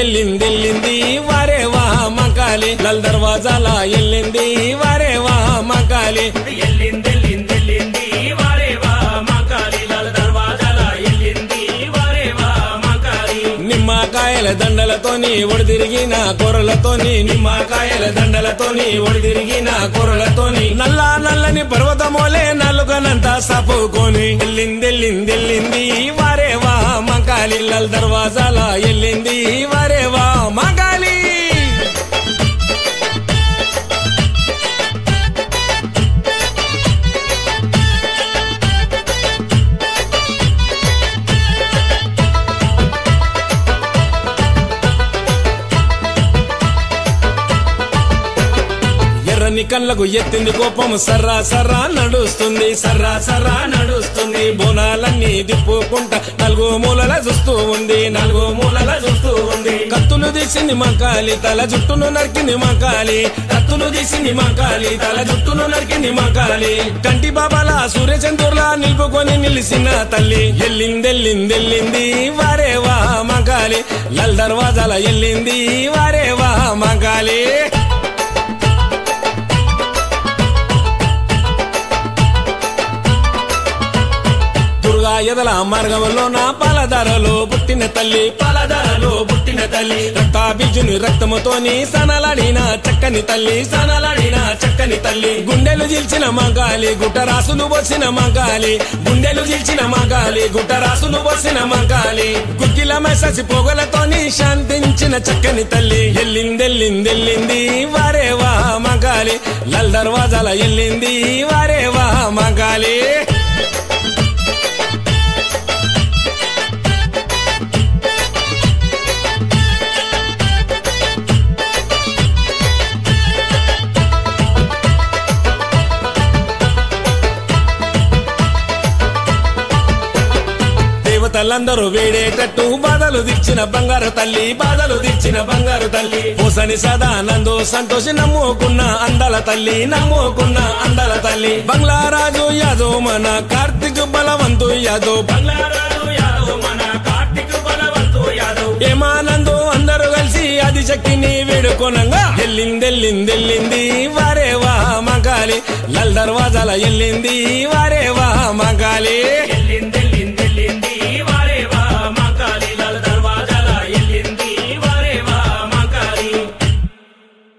ఎల్లిందెల్లిందెల్లింది వారే వా మకాలి లల్ దర్వాజాల ఎల్లింది వారే వా మకాలి ఎల్లిందెల్లిందెల్లింది వారేవా మకాలి లాల దర్వాజాల ఎల్లింది వారేవా మకాలి నిమ్మకాయల దండలతోని ఒడిదిరిగిన కూరలతోని నిమ్మకాయల దండలతోని ఒడిదిరిగిన కూరలతోని నల్ల నల్లని పర్వతమోలే నలుగనంతా సపుకొని ఎల్లిందెల్లిందెల్లింది వారే వా మకాలి లల్ దర్వాజాల ఎల్లింది వారే వా మకాలి ఎర్రని కళ్ళకు ఎత్తింది కోపం సర్రా సర్రా నడుస్తుంది సర్రా సర్రా నడుస్తుంది బోనాలన్నీ దిప్పుకుంటా నాలుగో మూలల చూస్తూ ఉంది నాలుగో మూలల చూస్తూ ఉంది కత్తులు తీసింది మకాలి తల జుట్టును నరికింది మకాలి కత్తులు తీసింది మకాలి తల జుట్టును నరికింది మకాలి కంటి బాబాల సూర్యచంద్రులా నిలుపుకొని నిలిసిన తల్లి ఎల్లిందెల్లిందెల్లింది వారే వా మకాలి లల్ దర్వాజాల ఎల్లింది వారే వా మకాలి దుర్గా ఎదల మార్గంలో నా పాలధారలో పుట్టిన తల్లి పాలధారలో పుట్టిన తల్లి రక్తాబీజుని రక్తముతోని సనలాడిన చక్కని తల్లి సనలాడిన చక్కని తల్లి గుండెలు జిల్చిన మగాలి గుట్టరాసులు పోసిన మగాలి గుండెలు జిల్చిన మగాలి గుట్టరాసులు పోసిన మగాలి గుగ్గిల మెససి పొగలతోని శాంతించిన చక్కని తల్లి ఎల్లిందెల్లిందెల్లింది వారే వా మగాలి లల్ దర్వాజాల ఎల్లింది వారే వా మగాలి దేవతలందరూ వేడేటట్టు బాధలు దిచ్చిన బంగారు తల్లి బాధలు దిచ్చిన బంగారు తల్లి పూసని సదానందు సంతోషి నమ్ముకున్న అందాల తల్లి నమ్ముకున్న అందాల తల్లి బంగ్లారాజు యాదవ్ మన కార్తిక్ బలవంతు యాదవ్ బంగ్లారాజు యాదవ్ మన కార్తిక్ బలవంతు యాదవ్ ఏమానందు అందరూ కలిసి అది శక్తిని వేడుకొనంగా ఎల్లిందెల్లిందెల్లింది వారే వా మగాలి లల్ దర్వాజాల ఎల్లింది వారే వా మగాలి